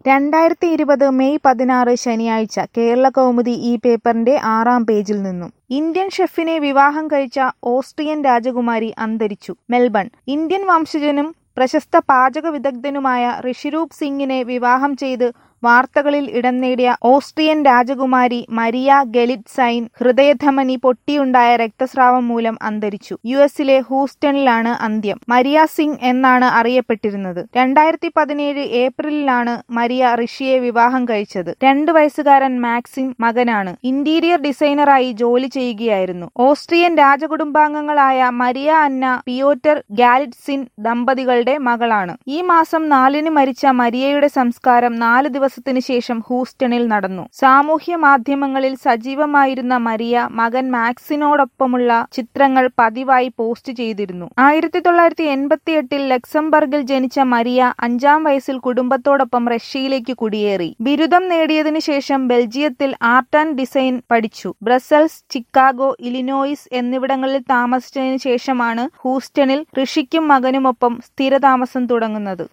രണ്ടായിരത്തി ഇരുപത് മെയ് പതിനാറ് ശനിയാഴ്ച കേരളകൗമുദി ഈ പേപ്പറിന്റെ ആറാം പേജിൽ നിന്നും ഇന്ത്യൻ ഷെഫിനെ വിവാഹം കഴിച്ച ഓസ്ട്രിയൻ രാജകുമാരി അന്തരിച്ചു മെൽബൺ ഇന്ത്യൻ വംശജനും പ്രശസ്ത പാചക വിദഗ്ധനുമായ ഋഷിരൂപ് സിംഗിനെ വിവാഹം ചെയ്ത് വാർത്തകളിൽ ഇടം നേടിയ ഓസ്ട്രിയൻ രാജകുമാരി മരിയ ഗെലിറ്റ്സൈൻ ഹൃദയധമനി പൊട്ടിയുണ്ടായ രക്തസ്രാവം മൂലം അന്തരിച്ചു യു എസിലെ ഹൂസ്റ്റണിലാണ് അന്ത്യം മരിയ സിംഗ് എന്നാണ് അറിയപ്പെട്ടിരുന്നത് രണ്ടായിരത്തി പതിനേഴ് ഏപ്രിലിലാണ് മരിയ ഋഷിയെ വിവാഹം കഴിച്ചത് രണ്ട് വയസ്സുകാരൻ മാക്സിം മകനാണ് ഇന്റീരിയർ ഡിസൈനറായി ജോലി ചെയ്യുകയായിരുന്നു ഓസ്ട്രിയൻ രാജകുടുംബാംഗങ്ങളായ മരിയ അന്ന പിയോറ്റർ ഗാലിറ്റ്സിൻ ദമ്പതികളുടെ മകളാണ് ഈ മാസം നാലിന് മരിച്ച മരിയയുടെ സംസ്കാരം നാല് ദിവസത്തിനു ശേഷം ഹൂസ്റ്റണിൽ നടന്നു സാമൂഹ്യ മാധ്യമങ്ങളിൽ സജീവമായിരുന്ന മരിയ മകൻ മാക്സിനോടൊപ്പമുള്ള ചിത്രങ്ങൾ പതിവായി പോസ്റ്റ് ചെയ്തിരുന്നു ആയിരത്തി തൊള്ളായിരത്തി എൺപത്തി എട്ടിൽ ലക്സംബർഗിൽ ജനിച്ച മരിയ അഞ്ചാം വയസ്സിൽ കുടുംബത്തോടൊപ്പം റഷ്യയിലേക്ക് കുടിയേറി ബിരുദം നേടിയതിനു ശേഷം ബെൽജിയത്തിൽ ആർട്ട് ആൻഡ് ഡിസൈൻ പഠിച്ചു ബ്രസൽസ് ചിക്കാഗോ ഇലിനോയിസ് എന്നിവിടങ്ങളിൽ താമസിച്ചതിനു ശേഷമാണ് ഹൂസ്റ്റണിൽ ഋഷിക്കും മകനുമൊപ്പം സ്ഥിരതാമസം തുടങ്ങുന്നത്